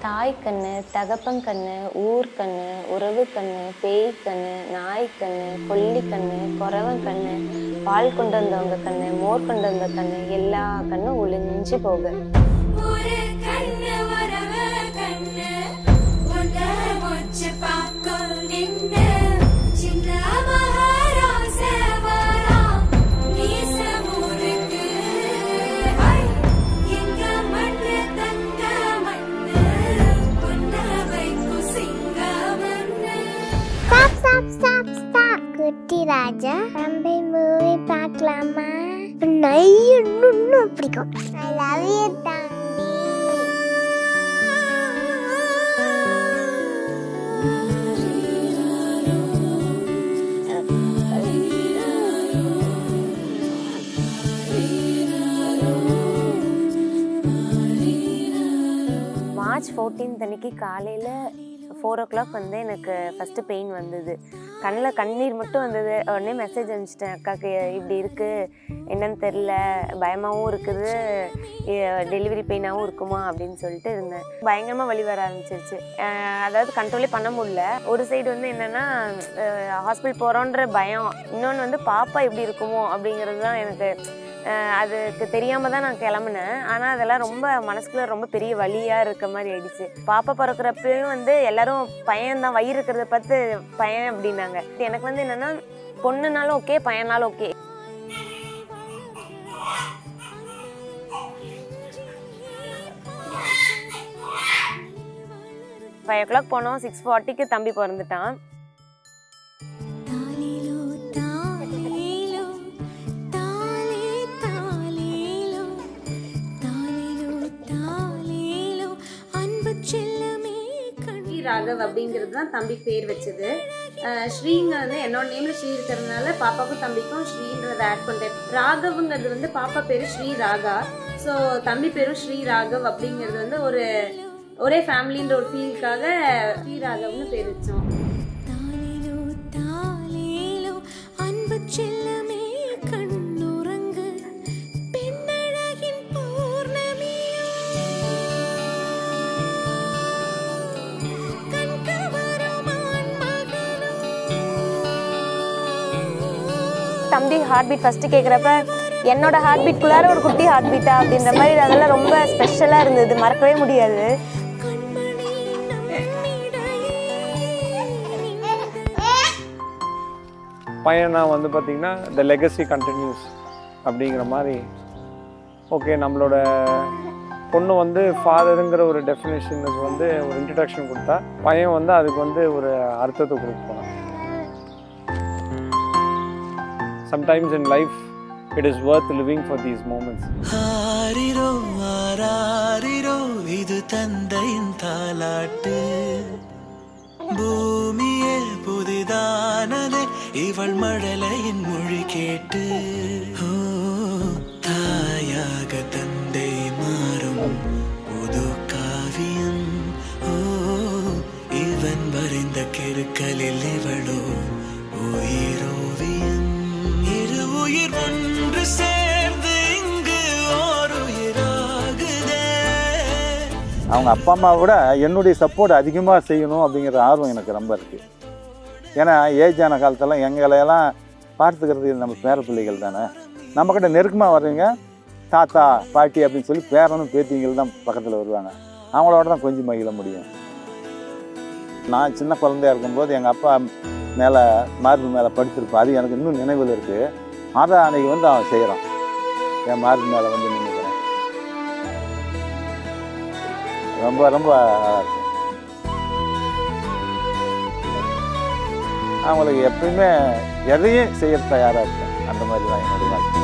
தாய் கண்ணு தகப்பன் கண்ணு ஊர் கண்ணு உறவு கண்ணு பேய் கண்ணு நாய் கண்ணு கொல்லி கண்ணு குறவன் கண்ணு பால் கொண்டு வந்தவங்க கண்ணு மோர் கொண்டு வந்த கண்ணு எல்லா கண்ணும் ஒளிஞ்சு போக ஒரு கண்ணு வரவ கண்ணு உன்ன முச்சு பார்க்கும் நின்னு சின்ன மகாராசவரா நீசமுருக்கு ஹை எங்க மண்ணு தங்க மண்ணு பொன்ன வைக்கும் சிங்க மண்ணு ஸ்டாப் ஸ்டாப் ஸ்டாப் ஸ்டாப் குட்டி ராஜா நம்ம மூவி பார்க்கலாமா நைய இன்னும் பிடிக்கும் ஐ லவ் யூ தம்பி மார்ச் 14th அன்னைக்கு காலையில் ஃபோர் ஓ கிளாக் வந்து எனக்கு ஃபஸ்ட்டு பெயின் வந்தது கண்ணில் கண்ணீர் மட்டும் வந்தது உடனே மெசேஜ் அனுப்பிச்சிட்டேன் அக்காவுக்கு இப்படி இருக்குது என்னன்னு தெரில பயமாகவும் இருக்குது டெலிவரி பெயினாகவும் இருக்குமா அப்படின்னு சொல்லிட்டு இருந்தேன் பயங்கரமாக வலி வர ஆரம்பிச்சிருச்சு அஹ் அதாவது கண்ட்ரோலே பண்ண முடியல ஒரு சைடு வந்து என்னென்னா ஹாஸ்பிட்டல் போகிறோன்ற பயம் இன்னொன்று வந்து பாப்பா எப்படி இருக்குமோ அப்படிங்கிறது தான் எனக்கு அஹ் அதுக்கு தெரியாம தான் நான் கிளம்புனேன் ஆனால் அதெல்லாம் ரொம்ப மனசுக்குள்ள ரொம்ப பெரிய வலியாக இருக்க மாதிரி ஆயிடுச்சு பாப்பா பிறக்கிறப்பயும் வந்து எல்லாரும் பையன் தான் வயிறு இருக்கிறத பார்த்து பையன் அப்படின்னாங்க எனக்கு வந்து என்னன்னா பொண்ணுனாலும் ஓகே பையனாலும் ஓகே ஃபைவ் ஓ கிளாக் போனோம் சிக்ஸ் ஃபார்ட்டிக்கு தம்பி பிறந்துட்டான் தாலிலோ தாலிலோ தாலே தாலிலோ தாலிலோ தாலிலோ அன்பு செல்லமே கண் ஸ்ரீ ராகவ் அப்படிங்கிறது தான் தம்பி பேர் வச்சது அஹ் ஸ்ரீங்கிறது என்னோட நேம்ல ஸ்ரீ இருக்கிறதுனால பாப்பாக்கும் தம்பிக்கும் ஸ்ரீன்றதை ஆட் பண்ணிட்டேன் ராகவ்ங்கிறது வந்து பாப்பா பேரு ஸ்ரீ ராகா ஸோ தம்பி பேரும் ஸ்ரீ ராகவ் அப்படிங்கிறது வந்து ஒரு ஒரே ஃபேமிலின்ற ஒரு ஃபீலுக்காக ஸ்ரீ ராகவ்னு பேர் வச்சோம் தாலிலோ தாலிலோ அன்பு செல்லமே கண்ணுறங்கு பெண்ணழகின் பௌர்ணமியோ கண்கவரும் ஆண்மகனோ தம்பி ஹார்ட் பீட் ஃபஸ்ட்டு கேட்குறப்ப என்னோட ஹார்ட் பீட்குள்ளார ஒரு குட்டி ஹார்ட் பீட்டா அப்படின்ற மாதிரி அதெல்லாம் ரொம்ப ஸ்பெஷலாக இருந்தது மறக்கவே முடியாது கண்மணி நம்மிடையே பையனா வந்து பார்த்திங்கன்னா த லெகசி கண்டினியூஸ் அப்படிங்கிற மாதிரி ஓகே நம்மளோட பொண்ணு வந்து ஃபாதருங்கிற ஒரு டெஃபினேஷனுக்கு வந்து ஒரு இன்ட்ரடக்ஷன் கொடுத்தா பையன் வந்து அதுக்கு வந்து ஒரு அர்த்தத்தை கொடுப்பான் sometimes in life it is worth living for these moments ஆரிரோ ஆராரிரோ இது தந்தையின் தாலாட்டு பூமியே புதிதானதே இவள் மழலையின் மொழி கேட்டு ஓ தாயாக தந்தை மாறும் புது காவியம் ஓ இவன் வரைந்த கிருக்கலில் இவளோ உயிரோவியம் இரு உயிர் ஒன்று சேர்ந்து இங்கு ஓர் உயிராகுதே அவங்க அப்பா அம்மா விட என்னுடைய சப்போர்ட் அதிகமாக செய்யணும் அப்படிங்கிற ஆர்வம் எனக்கு ரொம்ப இருக்குது ஏன்னா ஏஜ் ஆன காலத்தெல்லாம் எங்களையெல்லாம் பார்த்துக்கிறது நம்ம பேர பிள்ளைகள் தானே நம்மக்கிட்ட நெருக்கமாக வர்றீங்க தாத்தா பாட்டி அப்படின்னு சொல்லி பேரனும் பேத்திங்கள் தான் பக்கத்தில் வருவாங்க அவங்களோட தான் கொஞ்சம் மகிழ முடியும் நான் சின்ன குழந்தையா இருக்கும்போது எங்கள் அப்பா மேலே மார்பு மேலே படுத்திருப்பேன் அது எனக்கு இன்னும் நினைவில் இருக்குது அதை அன்னைக்கு வந்து அவன் செய்கிறான் என் மார்பு மேலே வந்து நின்றுக்கிறேன் ரொம்ப ரொம்ப அழகா இருக்கும் அவங்களுக்கு எப்பயுமே எதையும் செய்ய தயாராக இருப்பேன் அந்த மாதிரி தான் என்னுடைய வாழ்க்கை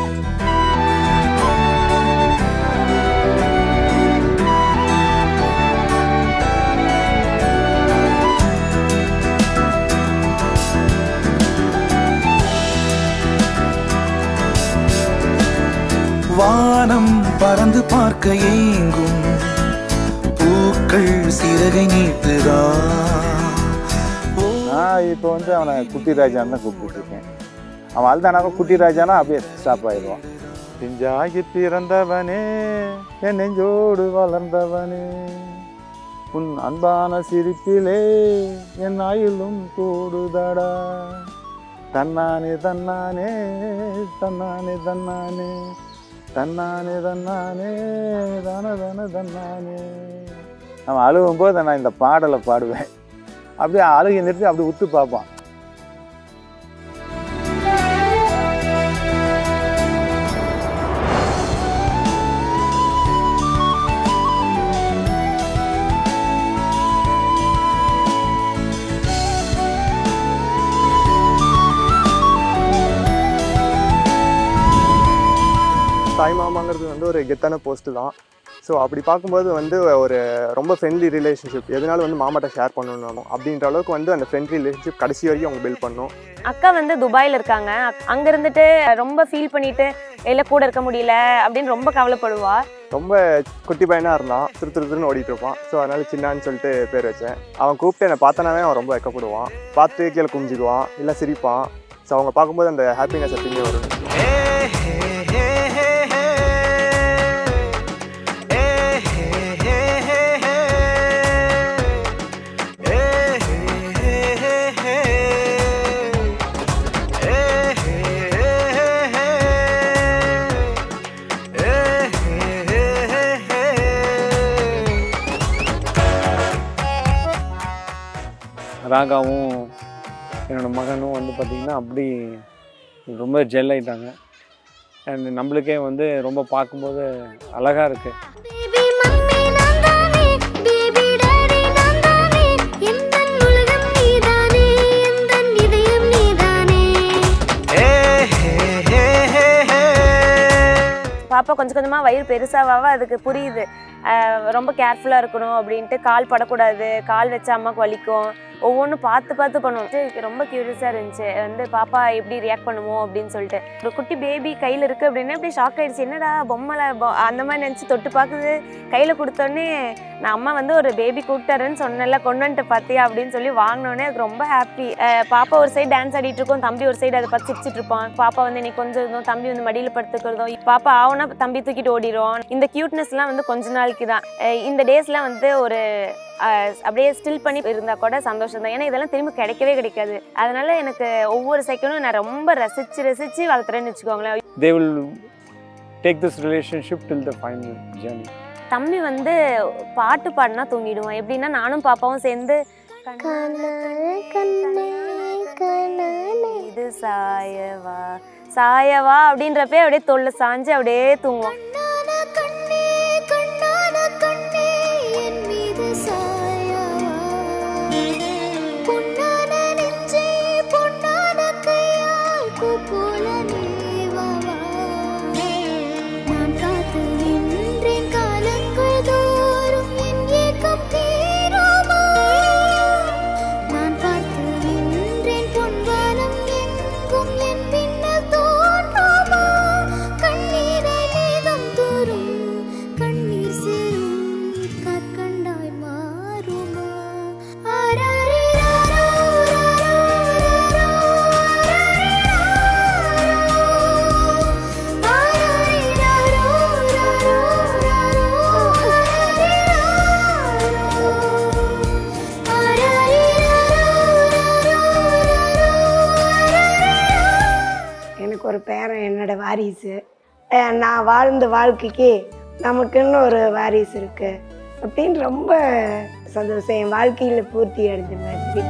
வானம் பறந்து பார்க்க ஏங்கும் பூக்கள் சிறகை நீட்டுதா நான் இப்போ வந்து அவனை குட்டி ராஜான்னு தான் கூப்பிட்டு இருக்கேன் அவன் அழுதானாக்க குட்டி ராஜானா அப்படியே ஸ்டாப் ஆயிடுவான் பிஞ்சாகி பிறந்தவனே என் நெஞ்சோடு வளர்ந்தவனே உன் அன்பான சிரிப்பிலே என் ஆயுளும் கூடுதடா தன்னானே தன்னானே தன்னானே தன்னானே தன்னானே தன்னானே தான தான தன்னானே அவன் அழுகும் போது நான் இந்த பாடலை பாடுவேன் அப்படியே அழுகை நிறுத்தி அப்படி உத்து பார்ப்பான் தாய் மாமாங்கிறது வந்து ஒரு கெத்தான போஸ்ட்டு தான் ஸோ அப்படி பார்க்கும்போது வந்து ஒரு ரொம்ப ஃப்ரெண்ட்லி ரிலேஷன்ஷிப் எதனாலும் வந்து மாமாட்ட ஷேர் பண்ணணும் அப்படின்ற அளவுக்கு வந்து அந்த ஃப்ரெண்ட்லி ரிலேஷன்ஷிப் கடைசி வரைக்கும் அவங்க பில்ட் பண்ணணும் அக்கா வந்து துபாயில் இருக்காங்க அக்- அங்க இருந்துட்டு ரொம்ப ஃபீல் பண்ணிட்டு இல்லை கூட இருக்க முடியல அப்படின்னு ரொம்ப கவலைப்படுவா ரொம்ப குட்டி பையனாக இருந்தான் திரு திரு திருன்னு ஓடிட்டு இருப்பான் ஸோ அதனால சின்னான்னு சொல்லிட்டு பேர் வச்சேன் அவன் கூப்பிட்டு என்னை பார்த்தனாவே அவன் ரொம்ப வெக்கப்படுவான் பார்த்து கீழே குமிஞ்சிக்குவான் இல்லை சிரிப்பான் ஸோ அவங்க பார்க்கும்போது அந்த ஹாப்பினஸ் எப்பயுமே வரும் ராகாவும் என்னோட மகனும் வந்து பார்த்திங்கன்னா அப்படி ரொம்ப ஜெல் ஆயிட்டாங்க அண்ட் நம்மளுக்கே வந்து ரொம்ப பார்க்கும்போது அழகாக இருக்குது பேபி மம்மி நான் தானே பேபி டாடி நான் தானே எந்தன் உலகம் நீதானே எந்தன் இதயம் நீதானே பாப்பா கொஞ்சம் கொஞ்சமாக வயிறு பெருசாவாக அதுக்கு புரியுது அஹ் ரொம்ப கேர்ஃபுல்லாக இருக்கணும் அப்படின்ட்டு கால் படக்கூடாது கால் வச்சா அம்மாவுக்கு வலிக்கும் ஒவ்வொன்றும் பார்த்து பார்த்து பண்ணுவோம் இது ரொம்ப க்யூரியஸாக இருந்துச்சு வந்து பாப்பா எப்படி ரியாக்ட் பண்ணுமோ அப்படின்னு சொல்லிட்டு ஒரு குட்டி பேபி கையில் இருக்குது அப்படின்னா அப்படியே ஷாக் ஆயிடுச்சு என்னடா பொம்மலை பொ- அந்த மாதிரி நினச்சி தொட்டு பார்க்குது கையில் கொடுத்தோன்னே நான் அம்மா வந்து ஒரு பேபி கூப்பிட்டாருன்னு சொன்னேன்ல கொண்டு வந்துட்டு பார்த்தியா அப்படின்னு சொல்லி வாங்கினோடனே அதுக்கு ரொம்ப ஹாப்பி பாப்பா ஒரு சைடு டான்ஸ் ஆடிட்டு இருக்கோம் தம்பி ஒரு சைடு அதை பார்த்து சிரிச்சிட்டு இருப்பான் பாப்பா வந்து இன்னைக்கு கொஞ்சம் இருந்தோம் தம்பி வந்து மடியில் படுத்துக்கிறதும் பாப்பா ஆவுனா தம்பி தூக்கிட்டு ஓடிடும் இந்த கியூட்னஸ்லாம் வந்து கொஞ்ச நாளைக்கு தான் அஹ் இந்த டேஸ்லாம் வந்து ஒரு அஹ், அப்படியே ஸ்டில் பண்ணி இருந்தா கூட சந்தோஷம் தான் ஏன்னா இதெல்லாம் திரும்ப கிடைக்கவே கிடைக்காது அதனால எனக்கு ஒவ்வொரு செகண்டும் நான் ரொம்ப ரசிச்சு ரசிச்சு வளர்த்துறேன்னு வச்சுக்கோங்களேன் they will take this relationship till the final journey தம்பி வந்து பாட்டு பாடினா தூங்கிடுவான் எப்படின்னா நானும் பாப்பாவும் சேர்ந்து கண்ணான கண்ணே கண்ணானே இது சாயவா சாயவா அப்படின்றப்பே அப்படியே தொல்லை சாஞ்சு அப்படியே தூங்குவான் கண்ணான கண்ணே கண்ணான கண்ணே என் மீது சாயவா பொன்னான நெஞ்சே பொன்னான கையால் பூ போல நீவாவா நான் காத்து நின்றேன் காலங்கள் தோறும் என் ஏக்கம் தீராமா நான் பார்த்து நின்றேன் பொன்வானம் எங்கும் என் பின்னல் தோன்றாமா கண்ணீரை நீதம் தோறும் கண்ணீர் சேரும் கற்கண்டாய் மாறுமா ஆராரிராரோ, ஆராரிராரோ, எனக்கு ஒரு பேரன் என்னோட வாரிசு அஹ் நான் வாழ்ந்த வாழ்க்கைக்கு நமக்குன்னு ஒரு வாரிசு இருக்கு அப்படின்னு ரொம்ப சந்தோஷம் என் வாழ்க்கையில் பூர்த்தி அடைஞ்ச மாதிரி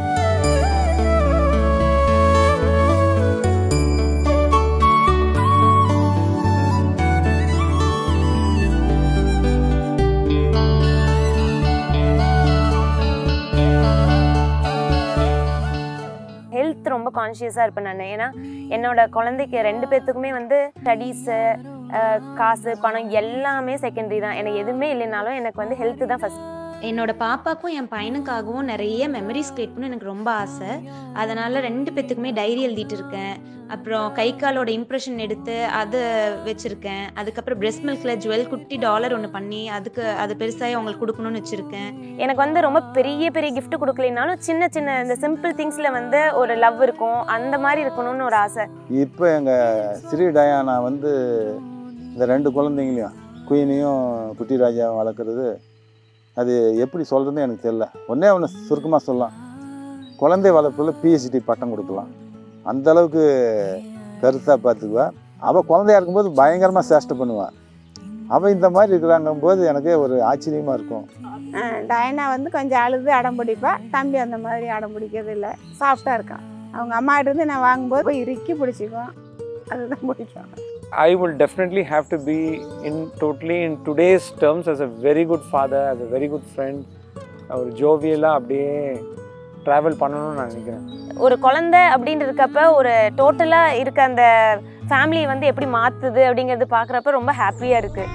ஹெல்த் ரொம்ப கான்ஷியஸாக இருப்பேன் நான் ஏன்னா என்னோட குழந்தைக்கு ரெண்டு பேர்த்துக்குமே வந்து ஸ்டடீஸு காசு பணம் எல்லாமே செகண்டரி தான் எனக்கு எதுவுமே இல்லைனாலும் எனக்கு வந்து ஹெல்த்து தான் ஃபஸ்ட் என்னோட பாப்பாக்கும் என் பையனுக்காகவும் நிறைய மெமரிஸ் கிரியேட் பண்ண எனக்கு ரொம்ப ஆசை அதனால ரெண்டு பேத்துக்குமே டைரி எழுதிட்டு இருக்கேன் அப்புறம் கை காலோட இம்ப்ரெஷன் எடுத்து அதை வச்சிருக்கேன் அதுக்கப்புறம் பிரெஸ்ட் மில்க்ல ஜுவல் குட்டி டாலர் ஒன்று பண்ணி அதுக்கு அது பெருசாகி அவங்களுக்கு கொடுக்கணும்னு வச்சிருக்கேன் எனக்கு வந்து ரொம்ப பெரிய பெரிய gift கொடுக்கலைனாலும் சின்ன சின்ன இந்த சிம்பிள் திங்ஸில் வந்து ஒரு லவ் இருக்கும் அந்த மாதிரி இருக்கணும்னு ஒரு ஆசை இப்போ எங்கள் ஸ்ரீ டயானா வந்து இந்த ரெண்டு குழந்தைங்களையும் குயினையும் குட்டி ராஜாவும் வளர்க்குறது அது எப்படி சொல்கிறதுன்னு எனக்கு தெரியல ஒன்றே ஒன்று சுருக்கமாக சொல்லலாம் குழந்தை வளர்ப்பில் பிஹெச்டி பட்டம் கொடுக்கலாம் அந்த அளவுக்கு கருத்தாக பார்த்துக்குவா அவள் குழந்தையா இருக்கும்போது பயங்கரமாக சேஷ்டை பண்ணுவாள் அவள் இந்த மாதிரி இருக்கிறாங்கும் போது எனக்கு ஒரு ஆச்சரியமாக இருக்கும் டயனா வந்து கொஞ்சம் அழுது அடம் பிடிப்பா தம்பி அந்த மாதிரி அடம் பிடிக்கிறது இல்லை சாஃப்டாக இருக்கான் அவங்க அம்மாட்ட இருந்து நான் வாங்கும்போது போய் இறுக்கி பிடிச்சிக்குவோம் அதுதான் பிடிக்கும் I will definitely have to be in totally in today's terms as a very good father, as a very good friend. ஒரு ஜோவியலாக அப்படியே ட்ராவல் பண்ணணும்னு நான் நினைக்கிறேன் ஒரு குழந்தை அப்படின்னு இருக்கப்ப ஒரு டோட்டலாக இருக்க அந்த ஃபேமிலியை வந்து எப்படி மாற்றுது அப்படிங்கிறது பார்க்குறப்ப ரொம்ப ஹாப்பியாக இருக்குது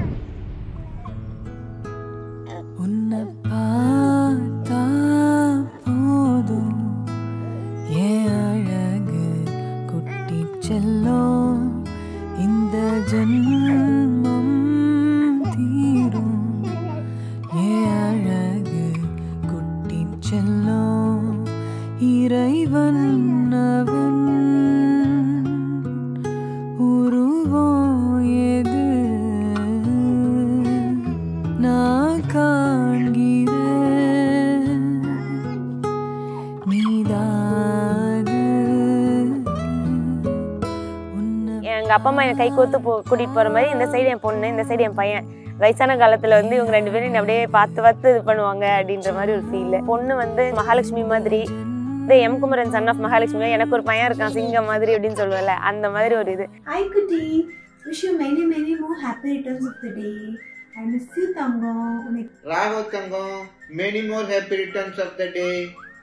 உன்னை பார்த்தா போதும் ஏன் அழகு குட்டி செல்லம் இந்த ஜென்மம் தீரும் ஏன் அழகு குட்டி செல்லம் இறைவன் அவன் உருவம் எது நான் காண்கிறேன் நீதாது எங்கள் அப்பா அம்மா என்னை கை கோத்து போ கூட்டிகிட்டு போகிற மாதிரி இந்த சைடு என் பொண்ணு இந்த சைடு என் பையன் வயசான காலத்தில் வந்து இவங்க ரெண்டு பேரும் என்னை அப்படியே பார்த்து பார்த்து இது பண்ணுவாங்க அப்படின்ற மாதிரி ஒரு ஃபீல் பொண்ணு வந்து மகாலட்சுமி மாதிரி இந்த M Kumaran son of Mahalakshmi எனக்கு ஒரு பையன் இருக்கான் சிங்கம் மாதிரி அப்படின்னு சொல்லுவேன்ல அந்த மாதிரி ஒரு இது Hi, Kuti. Wish you many, many more happy returns of the day. I miss you, Tango. Raghav Tangam, many more happy returns of the day.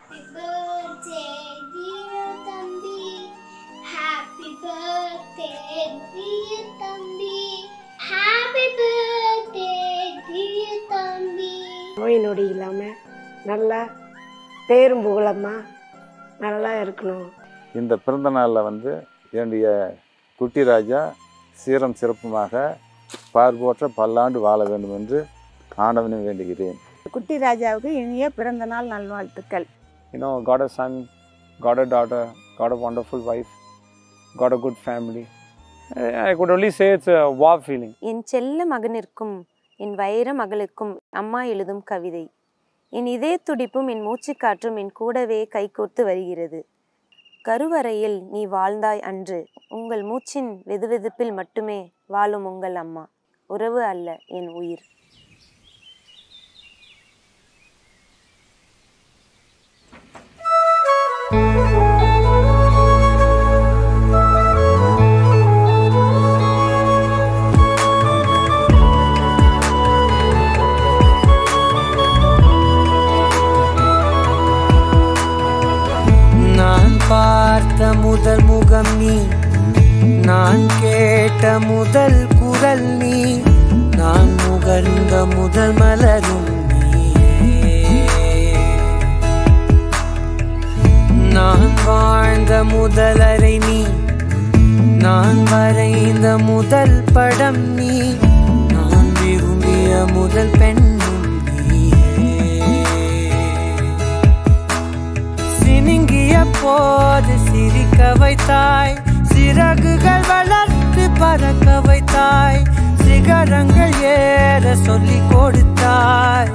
Happy birthday, dear தம்பி Happy birthday, dear தம்பி நோய் நொடி இல்லாமல் நல்லா பேரும் புகழம்மா நல்லா இருக்கணும் இந்த பிறந்த நாளில் வந்து என்னுடைய குட்டி ராஜா சீரம் சிறப்புமாக பார்வோற்ற பல்லாண்டு வாழ வேண்டும் என்று ஆண்டவனை வேண்டுகிறேன் குட்டி ராஜாவுக்கு இனிய பிறந்த நாள் நல்வாழ்த்துக்கள் You know, got a son, got a daughter, got a wonderful wife, got a good family. I I could only say it's a wow feeling. என் செல்ல மகனிற்கும் என் வைர மகளுக்கும் அம்மா எழுதும் கவிதை என் இதய துடிப்பும் என் மூச்சுக்காற்றும் என் கூடவே கைகோர்த்து வருகிறது கருவறையில் நீ வாழ்ந்தாய் அன்று உங்கள் மூச்சின் வெதுவெதுப்பில் மட்டுமே வாழும் உங்கள் அம்மா உறவு அல்ல என் உயிர் நான் பார்த்த முதல் முகம் நீ நான் கேட்ட முதல் குரல் நீ நான் முகர்ந்த முதல் மலரும் நீயே. நான் வாழ்ந்த முதல் அறை நீ நான் வரைந்த முதல் படம் நீ நான் விரும்பிய முதல் பெண்ணும் நீயே சினுங்கிய போது சிரிக்க வைத்தாய் சிறகுகள் வளர்த்து பறக்க வைத்தாய் சிகரங்கள் ஏற சொல்லி கொடுத்தாய்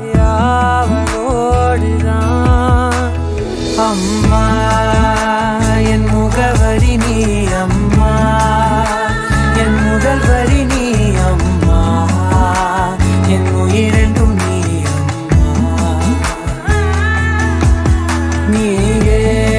அவளோடுதான் அம்மா என் முகவரி நீ அம்மா என் முதல் வரி நீ அம்மா என் உயிரென்றும் நீ நீயே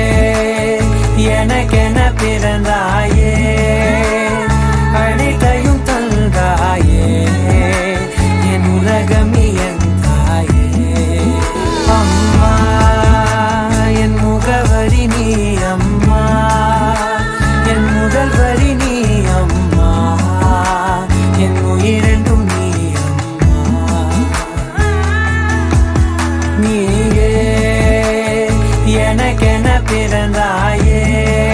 எனக்கென பிறந்தாயே அனைத்தையும் தந்தாயே என் உலகம் நீ என் தாயே அம்மா என் முகவரி நீ அம்மா என் முதல் வரி நீ அம்மா என் உயிரென்றும் நீ நீயே எனக்கென பிறந்தாயே